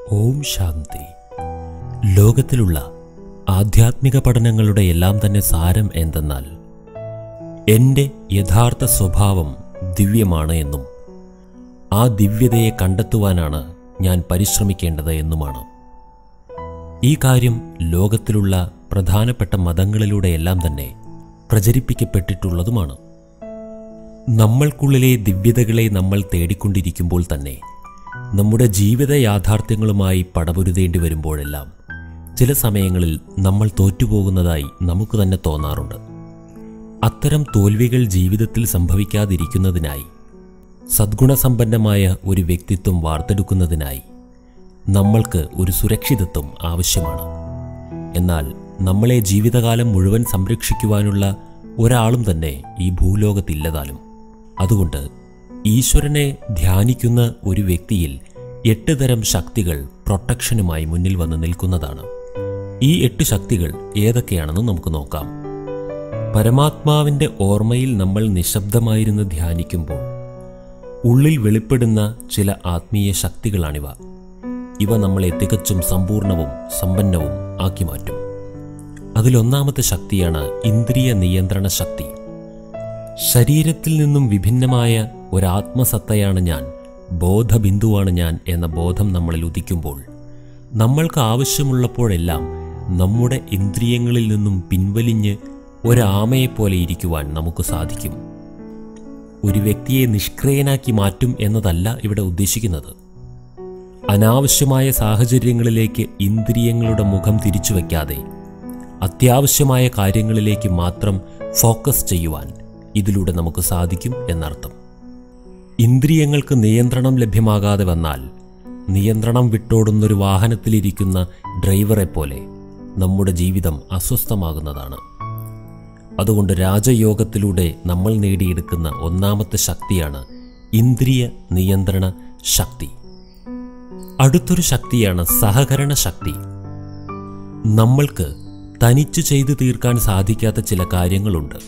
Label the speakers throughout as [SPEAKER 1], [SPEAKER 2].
[SPEAKER 1] ഓം ശാന്തി ലോകത്തിലുള്ള ആധ്യാത്മിക പഠനങ്ങളുടെ എല്ലാം തന്നെ സാരം എന്തെന്നാൽ എൻ്റെ യഥാർത്ഥ സ്വഭാവം ദിവ്യമാണ് എന്നും ആ ദിവ്യതയെ കണ്ടെത്തുവാനാണ് ഞാൻ പരിശ്രമിക്കേണ്ടത് എന്നുമാണ് ഈ കാര്യം ലോകത്തിലുള്ള പ്രധാനപ്പെട്ട മതങ്ങളിലൂടെയെല്ലാം തന്നെ പ്രചരിപ്പിക്കപ്പെട്ടിട്ടുള്ളതുമാണ് നമ്മൾക്കുള്ളിലെ ദിവ്യതകളെ നമ്മൾ തേടിക്കൊണ്ടിരിക്കുമ്പോൾ തന്നെ നമ്മുടെ ജീവിത യാഥാർത്ഥ്യങ്ങളുമായി പടപൊരുതേണ്ടി വരുമ്പോഴെല്ലാം ചില സമയങ്ങളിൽ നമ്മൾ തോറ്റുപോകുന്നതായി നമുക്ക് തന്നെ തോന്നാറുണ്ട് അത്തരം തോൽവികൾ ജീവിതത്തിൽ സംഭവിക്കാതിരിക്കുന്നതിനായി സദ്ഗുണസമ്പന്നമായ ഒരു വ്യക്തിത്വം വാർത്തെടുക്കുന്നതിനായി നമ്മൾക്ക് ഒരു സുരക്ഷിതത്വം ആവശ്യമാണ് എന്നാൽ നമ്മളെ ജീവിതകാലം മുഴുവൻ സംരക്ഷിക്കുവാനുള്ള ഒരാളും തന്നെ ഈ ഭൂലോകത്തില്ലതാലും അതുകൊണ്ട് ഈശ്വരനെ ധ്യാനിക്കുന്ന ഒരു വ്യക്തിയിൽ എട്ട് തരം ശക്തികൾ പ്രൊട്ടക്ഷനുമായി മുന്നിൽ വന്ന് നിൽക്കുന്നതാണ് ഈ എട്ട് ശക്തികൾ ഏതൊക്കെയാണെന്ന് നമുക്ക് നോക്കാം പരമാത്മാവിൻ്റെ ഓർമ്മയിൽ നമ്മൾ നിശബ്ദമായിരുന്ന് ധ്യാനിക്കുമ്പോൾ ഉള്ളിൽ വെളിപ്പെടുന്ന ചില ആത്മീയ ശക്തികളാണിവ ഇവ നമ്മളെ തികച്ചും സമ്പൂർണവും സമ്പന്നവും ആക്കി മാറ്റും അതിലൊന്നാമത്തെ ശക്തിയാണ് ഇന്ദ്രിയ നിയന്ത്രണ ശക്തി ശരീരത്തിൽ നിന്നും വിഭിന്നമായ ഒരാത്മസത്തയാണ് ഞാൻ ബോധബിന്ദുവാണ് ഞാൻ എന്ന ബോധം നമ്മളിൽ ഉദിക്കുമ്പോൾ നമ്മൾക്ക് ആവശ്യമുള്ളപ്പോഴെല്ലാം നമ്മുടെ ഇന്ദ്രിയങ്ങളിൽ നിന്നും പിൻവലിഞ്ഞ് ഒരാമയെപ്പോലെ ഇരിക്കുവാൻ നമുക്ക് സാധിക്കും ഒരു വ്യക്തിയെ നിഷ്ക്രിയനാക്കി മാറ്റും എന്നതല്ല ഇവിടെ ഉദ്ദേശിക്കുന്നത് അനാവശ്യമായ സാഹചര്യങ്ങളിലേക്ക് ഇന്ദ്രിയങ്ങളുടെ മുഖം തിരിച്ചു വയ്ക്കാതെ അത്യാവശ്യമായ കാര്യങ്ങളിലേക്ക് മാത്രം ഫോക്കസ് ചെയ്യുവാൻ ഇതിലൂടെ നമുക്ക് സാധിക്കും എന്നർത്ഥം ഇന്ദ്രിയങ്ങൾക്ക് നിയന്ത്രണം ലഭ്യമാകാതെ വന്നാൽ നിയന്ത്രണം വിട്ടോടുന്നൊരു വാഹനത്തിലിരിക്കുന്ന ഡ്രൈവറെ പോലെ നമ്മുടെ ജീവിതം അസ്വസ്ഥമാകുന്നതാണ് അതുകൊണ്ട് രാജയോഗത്തിലൂടെ നമ്മൾ നേടിയെടുക്കുന്ന ഒന്നാമത്തെ ശക്തിയാണ് ഇന്ദ്രിയ നിയന്ത്രണ ശക്തി അടുത്തൊരു ശക്തിയാണ് സഹകരണ ശക്തി നമ്മൾക്ക് തനിച്ചു ചെയ്തു തീർക്കാൻ സാധിക്കാത്ത ചില കാര്യങ്ങളുണ്ട്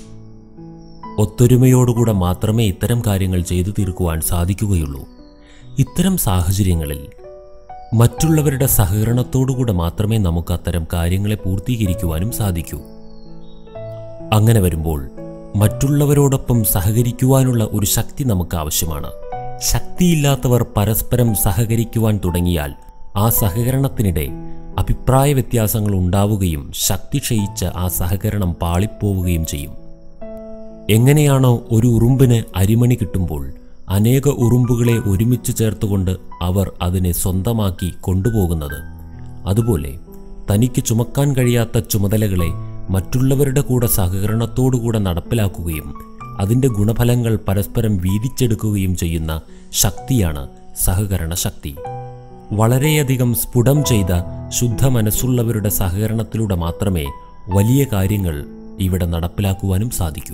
[SPEAKER 1] ഒത്തൊരുമയോടുകൂടെ മാത്രമേ ഇത്തരം കാര്യങ്ങൾ ചെയ്തു തീർക്കുവാൻ സാധിക്കുകയുള്ളൂ ഇത്തരം സാഹചര്യങ്ങളിൽ മറ്റുള്ളവരുടെ സഹകരണത്തോടുകൂടെ മാത്രമേ നമുക്ക് അത്തരം കാര്യങ്ങളെ പൂർത്തീകരിക്കുവാനും സാധിക്കൂ അങ്ങനെ വരുമ്പോൾ മറ്റുള്ളവരോടൊപ്പം സഹകരിക്കുവാനുള്ള ഒരു ശക്തി നമുക്ക് ആവശ്യമാണ് ശക്തിയില്ലാത്തവർ പരസ്പരം സഹകരിക്കുവാൻ തുടങ്ങിയാൽ ആ സഹകരണത്തിനിടെ അഭിപ്രായ വ്യത്യാസങ്ങൾ ഉണ്ടാവുകയും ശക്തി ക്ഷയിച്ച ആ സഹകരണം പാളിപ്പോവുകയും ചെയ്യും എങ്ങനെയാണോ ഒരു ഉറുമ്പിന് അരിമണി കിട്ടുമ്പോൾ അനേക ഉറുമ്പുകളെ ഒരുമിച്ച് ചേർത്തുകൊണ്ട് അവർ അതിനെ സ്വന്തമാക്കി കൊണ്ടുപോകുന്നത് അതുപോലെ തനിക്ക് ചുമക്കാൻ കഴിയാത്ത ചുമതലകളെ മറ്റുള്ളവരുടെ കൂടെ സഹകരണത്തോടുകൂടെ നടപ്പിലാക്കുകയും അതിൻ്റെ ഗുണഫലങ്ങൾ പരസ്പരം വീതിച്ചെടുക്കുകയും ചെയ്യുന്ന ശക്തിയാണ് സഹകരണ ശക്തി വളരെയധികം സ്ഫുടം ചെയ്ത ശുദ്ധ മനസ്സുള്ളവരുടെ സഹകരണത്തിലൂടെ മാത്രമേ വലിയ കാര്യങ്ങൾ ഇവിടെ നടപ്പിലാക്കുവാനും സാധിക്കൂ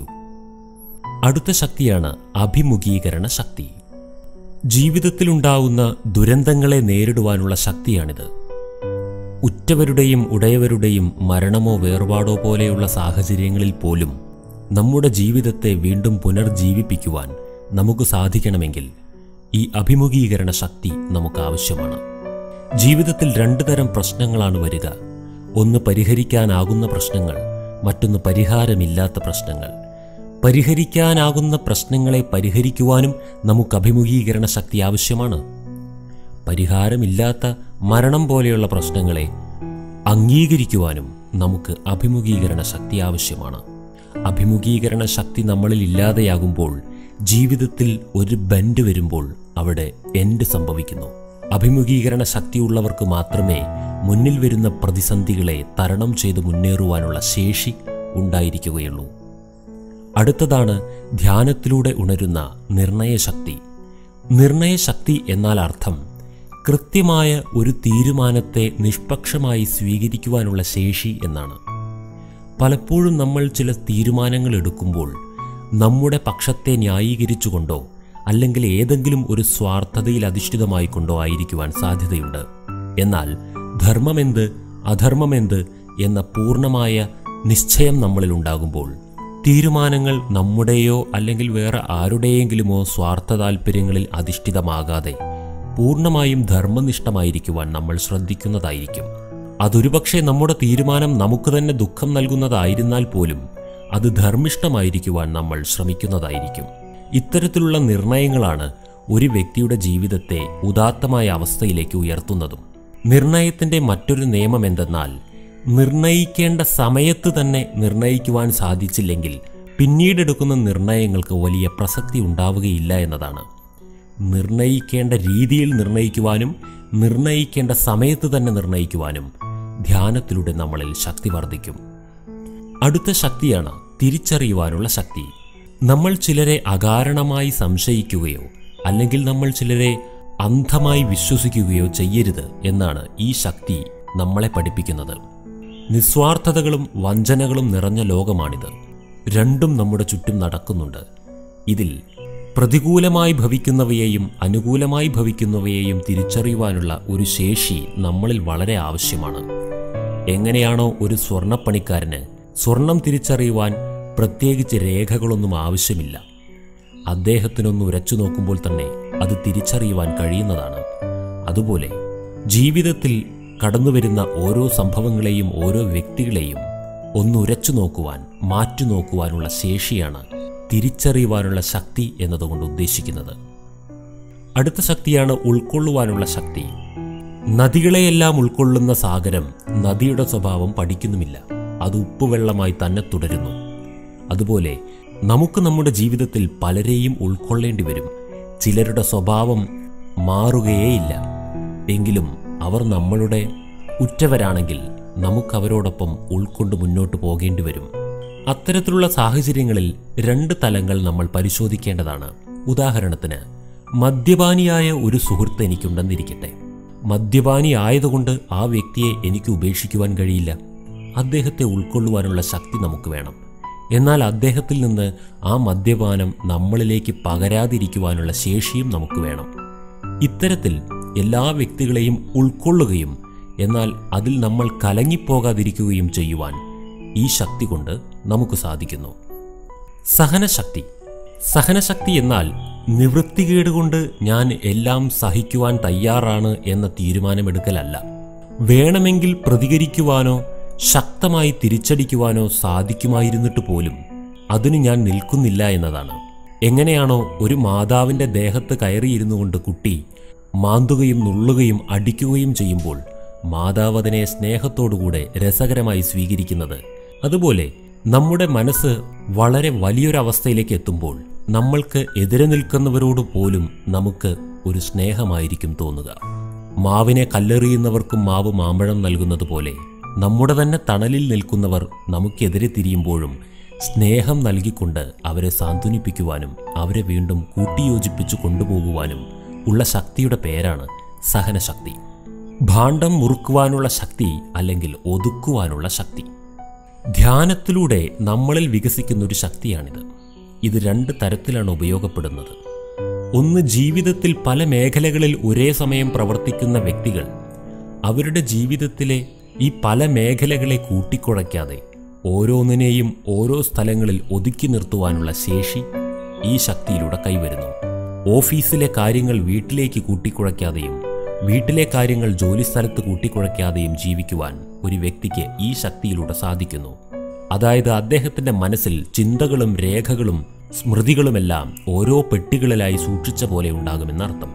[SPEAKER 1] അടുത്ത ശക്തിയാണ് അഭിമുഖീകരണ ശക്തി ജീവിതത്തിലുണ്ടാവുന്ന ദുരന്തങ്ങളെ നേരിടുവാനുള്ള ശക്തിയാണിത് ഉറ്റവരുടെയും ഉടയവരുടെയും മരണമോ വേർപാടോ പോലെയുള്ള സാഹചര്യങ്ങളിൽ പോലും നമ്മുടെ ജീവിതത്തെ വീണ്ടും പുനർജീവിപ്പിക്കുവാൻ നമുക്ക് സാധിക്കണമെങ്കിൽ ഈ അഭിമുഖീകരണ ശക്തി നമുക്ക് ആവശ്യമാണ് ജീവിതത്തിൽ രണ്ടു തരം പ്രശ്നങ്ങളാണ് വരിക ഒന്ന് പരിഹരിക്കാനാകുന്ന പ്രശ്നങ്ങൾ മറ്റൊന്ന് പരിഹാരമില്ലാത്ത പ്രശ്നങ്ങൾ പരിഹരിക്കാനാകുന്ന പ്രശ്നങ്ങളെ പരിഹരിക്കുവാനും നമുക്ക് അഭിമുഖീകരണ ശക്തി ആവശ്യമാണ് പരിഹാരമില്ലാത്ത മരണം പോലെയുള്ള പ്രശ്നങ്ങളെ അംഗീകരിക്കുവാനും നമുക്ക് അഭിമുഖീകരണ ശക്തി ആവശ്യമാണ് അഭിമുഖീകരണ ശക്തി നമ്മളിൽ ഇല്ലാതെയാകുമ്പോൾ ജീവിതത്തിൽ ഒരു ബെൻഡ് വരുമ്പോൾ അവിടെ എൻഡ് സംഭവിക്കുന്നു അഭിമുഖീകരണ ശക്തിയുള്ളവർക്ക് മാത്രമേ മുന്നിൽ വരുന്ന പ്രതിസന്ധികളെ തരണം ചെയ്ത് മുന്നേറുവാനുള്ള ശേഷി ഉണ്ടായിരിക്കുകയുള്ളൂ അടുത്തതാണ് ധ്യാനത്തിലൂടെ ഉണരുന്ന നിർണയശക്തി നിർണയശക്തി എന്നാൽ അർത്ഥം കൃത്യമായ ഒരു തീരുമാനത്തെ നിഷ്പക്ഷമായി സ്വീകരിക്കുവാനുള്ള ശേഷി എന്നാണ് പലപ്പോഴും നമ്മൾ ചില തീരുമാനങ്ങൾ എടുക്കുമ്പോൾ നമ്മുടെ പക്ഷത്തെ ന്യായീകരിച്ചുകൊണ്ടോ അല്ലെങ്കിൽ ഏതെങ്കിലും ഒരു സ്വാർത്ഥതയിൽ അധിഷ്ഠിതമായിക്കൊണ്ടോ ആയിരിക്കുവാൻ സാധ്യതയുണ്ട് എന്നാൽ ധർമ്മമെന്ത് അധർമ്മമെന്ത് എന്ന പൂർണ്ണമായ നിശ്ചയം നമ്മളിൽ ഉണ്ടാകുമ്പോൾ തീരുമാനങ്ങൾ നമ്മുടെയോ അല്ലെങ്കിൽ വേറെ ആരുടെയെങ്കിലുമോ സ്വാർത്ഥ താൽപ്പര്യങ്ങളിൽ അധിഷ്ഠിതമാകാതെ പൂർണ്ണമായും ധർമ്മനിഷ്ഠമായിരിക്കുവാൻ നമ്മൾ ശ്രദ്ധിക്കുന്നതായിരിക്കും അതൊരുപക്ഷെ നമ്മുടെ തീരുമാനം നമുക്ക് തന്നെ ദുഃഖം നൽകുന്നതായിരുന്നാൽ പോലും അത് ധർമ്മിഷ്ഠമായിരിക്കുവാൻ നമ്മൾ ശ്രമിക്കുന്നതായിരിക്കും ഇത്തരത്തിലുള്ള നിർണയങ്ങളാണ് ഒരു വ്യക്തിയുടെ ജീവിതത്തെ ഉദാത്തമായ അവസ്ഥയിലേക്ക് ഉയർത്തുന്നതും നിർണയത്തിന്റെ മറ്റൊരു നിയമം എന്തെന്നാൽ നിർണയിക്കേണ്ട സമയത്ത് തന്നെ നിർണയിക്കുവാൻ സാധിച്ചില്ലെങ്കിൽ പിന്നീടെടുക്കുന്ന നിർണയങ്ങൾക്ക് വലിയ പ്രസക്തി ഉണ്ടാവുകയില്ല എന്നതാണ് നിർണയിക്കേണ്ട രീതിയിൽ നിർണയിക്കുവാനും നിർണയിക്കേണ്ട സമയത്ത് തന്നെ നിർണയിക്കുവാനും ധ്യാനത്തിലൂടെ നമ്മളിൽ ശക്തി വർദ്ധിക്കും അടുത്ത ശക്തിയാണ് തിരിച്ചറിയുവാനുള്ള ശക്തി നമ്മൾ ചിലരെ അകാരണമായി സംശയിക്കുകയോ അല്ലെങ്കിൽ നമ്മൾ ചിലരെ അന്ധമായി വിശ്വസിക്കുകയോ ചെയ്യരുത് എന്നാണ് ഈ ശക്തി നമ്മളെ പഠിപ്പിക്കുന്നത് നിസ്വാർത്ഥതകളും വഞ്ചനകളും നിറഞ്ഞ ലോകമാണിത് രണ്ടും നമ്മുടെ ചുറ്റും നടക്കുന്നുണ്ട് ഇതിൽ പ്രതികൂലമായി ഭവിക്കുന്നവയെയും അനുകൂലമായി ഭവിക്കുന്നവയെയും തിരിച്ചറിയുവാനുള്ള ഒരു ശേഷി നമ്മളിൽ വളരെ ആവശ്യമാണ് എങ്ങനെയാണോ ഒരു സ്വർണ്ണപ്പണിക്കാരന് സ്വർണം തിരിച്ചറിയുവാൻ പ്രത്യേകിച്ച് രേഖകളൊന്നും ആവശ്യമില്ല അദ്ദേഹത്തിനൊന്ന് ഉരച്ചു നോക്കുമ്പോൾ തന്നെ അത് തിരിച്ചറിയുവാൻ കഴിയുന്നതാണ് അതുപോലെ ജീവിതത്തിൽ കടന്നുവരുന്ന ഓരോ സംഭവങ്ങളെയും ഓരോ വ്യക്തികളെയും ഒന്ന് ഉരച്ചു നോക്കുവാൻ മാറ്റു നോക്കുവാനുള്ള ശേഷിയാണ് തിരിച്ചറിയുവാനുള്ള ശക്തി എന്നതുകൊണ്ട് ഉദ്ദേശിക്കുന്നത് അടുത്ത ശക്തിയാണ് ഉൾക്കൊള്ളുവാനുള്ള ശക്തി നദികളെയെല്ലാം ഉൾക്കൊള്ളുന്ന സാഗരം നദിയുടെ സ്വഭാവം പഠിക്കുന്നുമില്ല അത് ഉപ്പുവെള്ളമായി തന്നെ തുടരുന്നു അതുപോലെ നമുക്ക് നമ്മുടെ ജീവിതത്തിൽ പലരെയും ഉൾക്കൊള്ളേണ്ടി വരും ചിലരുടെ സ്വഭാവം മാറുകയേയില്ല എങ്കിലും അവർ നമ്മളുടെ ഉറ്റവരാണെങ്കിൽ നമുക്കവരോടൊപ്പം ഉൾക്കൊണ്ട് മുന്നോട്ട് പോകേണ്ടി വരും അത്തരത്തിലുള്ള സാഹചര്യങ്ങളിൽ രണ്ട് തലങ്ങൾ നമ്മൾ പരിശോധിക്കേണ്ടതാണ് ഉദാഹരണത്തിന് മദ്യപാനിയായ ഒരു സുഹൃത്ത് എനിക്കുണ്ടെന്നിരിക്കട്ടെ മദ്യപാനി ആയതുകൊണ്ട് ആ വ്യക്തിയെ എനിക്ക് ഉപേക്ഷിക്കുവാൻ കഴിയില്ല അദ്ദേഹത്തെ ഉൾക്കൊള്ളുവാനുള്ള ശക്തി നമുക്ക് വേണം എന്നാൽ അദ്ദേഹത്തിൽ നിന്ന് ആ മദ്യപാനം നമ്മളിലേക്ക് പകരാതിരിക്കുവാനുള്ള ശേഷിയും നമുക്ക് വേണം ഇത്തരത്തിൽ എല്ലാ വ്യക്തികളെയും ഉൾക്കൊള്ളുകയും എന്നാൽ അതിൽ നമ്മൾ കലങ്ങിപ്പോകാതിരിക്കുകയും ചെയ്യുവാൻ ഈ ശക്തി കൊണ്ട് നമുക്ക് സാധിക്കുന്നു സഹനശക്തി സഹനശക്തി എന്നാൽ നിവൃത്തികേട് കൊണ്ട് ഞാൻ എല്ലാം സഹിക്കുവാൻ തയ്യാറാണ് എന്ന തീരുമാനമെടുക്കലല്ല വേണമെങ്കിൽ പ്രതികരിക്കുവാനോ ശക്തമായി തിരിച്ചടിക്കുവാനോ സാധിക്കുമായിരുന്നിട്ട് പോലും അതിന് ഞാൻ നിൽക്കുന്നില്ല എന്നതാണ് എങ്ങനെയാണോ ഒരു മാതാവിന്റെ ദേഹത്ത് കയറിയിരുന്നു കൊണ്ട് കുട്ടി മാന്തുകയും നുള്ളുകയും അടിക്കുകയും ചെയ്യുമ്പോൾ മാതാവ് അതിനെ സ്നേഹത്തോടുകൂടെ രസകരമായി സ്വീകരിക്കുന്നത് അതുപോലെ നമ്മുടെ മനസ്സ് വളരെ വലിയൊരവസ്ഥയിലേക്ക് എത്തുമ്പോൾ നമ്മൾക്ക് എതിരെ നിൽക്കുന്നവരോട് പോലും നമുക്ക് ഒരു സ്നേഹമായിരിക്കും തോന്നുക മാവിനെ കല്ലെറിയുന്നവർക്കും മാവ് മാമ്പഴം നൽകുന്നത് പോലെ നമ്മുടെ തന്നെ തണലിൽ നിൽക്കുന്നവർ നമുക്കെതിരെ തിരിയുമ്പോഴും സ്നേഹം നൽകിക്കൊണ്ട് അവരെ സാന്ത്വനിപ്പിക്കുവാനും അവരെ വീണ്ടും കൂട്ടിയോജിപ്പിച്ചു കൊണ്ടുപോകുവാനും ഉള്ള ശക്തിയുടെ പേരാണ് സഹനശക്തി ഭാണ്ഡം മുറുക്കുവാനുള്ള ശക്തി അല്ലെങ്കിൽ ഒതുക്കുവാനുള്ള ശക്തി ധ്യാനത്തിലൂടെ നമ്മളിൽ വികസിക്കുന്ന ഒരു ശക്തിയാണിത് ഇത് രണ്ട് തരത്തിലാണ് ഉപയോഗപ്പെടുന്നത് ഒന്ന് ജീവിതത്തിൽ പല മേഖലകളിൽ ഒരേ സമയം പ്രവർത്തിക്കുന്ന വ്യക്തികൾ അവരുടെ ജീവിതത്തിലെ ഈ പല മേഖലകളെ കൂട്ടിക്കുഴയ്ക്കാതെ ഓരോന്നിനെയും ഓരോ സ്ഥലങ്ങളിൽ ഒതുക്കി നിർത്തുവാനുള്ള ശേഷി ഈ ശക്തിയിലൂടെ കൈവരുന്നു ഓഫീസിലെ കാര്യങ്ങൾ വീട്ടിലേക്ക് കൂട്ടിക്കുഴയ്ക്കാതെയും വീട്ടിലെ കാര്യങ്ങൾ ജോലിസ്ഥലത്ത് കൂട്ടിക്കുഴയ്ക്കാതെയും ജീവിക്കുവാൻ ഒരു വ്യക്തിക്ക് ഈ ശക്തിയിലൂടെ സാധിക്കുന്നു അതായത് അദ്ദേഹത്തിന്റെ മനസ്സിൽ ചിന്തകളും രേഖകളും സ്മൃതികളുമെല്ലാം ഓരോ പെട്ടികളിലായി സൂക്ഷിച്ച പോലെ ഉണ്ടാകുമെന്നർത്ഥം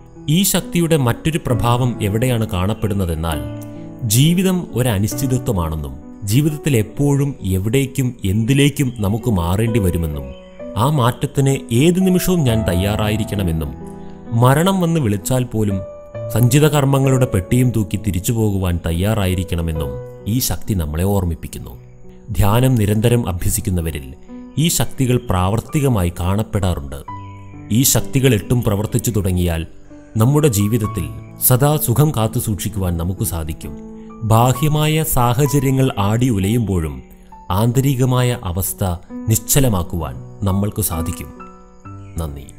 [SPEAKER 1] ഈ ശക്തിയുടെ മറ്റൊരു പ്രഭാവം എവിടെയാണ് കാണപ്പെടുന്നതെന്നാൽ ജീവിതം ഒരു അനിശ്ചിതത്വമാണെന്നും ജീവിതത്തിൽ എപ്പോഴും എവിടേക്കും എന്തിലേക്കും നമുക്ക് മാറേണ്ടി വരുമെന്നും ആ മാറ്റത്തിന് ഏത് നിമിഷവും ഞാൻ തയ്യാറായിരിക്കണമെന്നും മരണം വന്ന് വിളിച്ചാൽ പോലും സഞ്ചിത കർമ്മങ്ങളുടെ പെട്ടിയും തൂക്കി തിരിച്ചു പോകുവാൻ തയ്യാറായിരിക്കണമെന്നും ഈ ശക്തി നമ്മളെ ഓർമ്മിപ്പിക്കുന്നു ധ്യാനം നിരന്തരം അഭ്യസിക്കുന്നവരിൽ ഈ ശക്തികൾ പ്രാവർത്തികമായി കാണപ്പെടാറുണ്ട് ഈ ശക്തികൾ എട്ടും പ്രവർത്തിച്ചു തുടങ്ങിയാൽ നമ്മുടെ ജീവിതത്തിൽ സദാ സുഖം കാത്തു സൂക്ഷിക്കുവാൻ നമുക്ക് സാധിക്കും ബാഹ്യമായ സാഹചര്യങ്ങൾ ആടി ഉലയുമ്പോഴും ആന്തരികമായ അവസ്ഥ നിശ്ചലമാക്കുവാൻ നമ്മൾക്ക് സാധിക്കും നന്ദി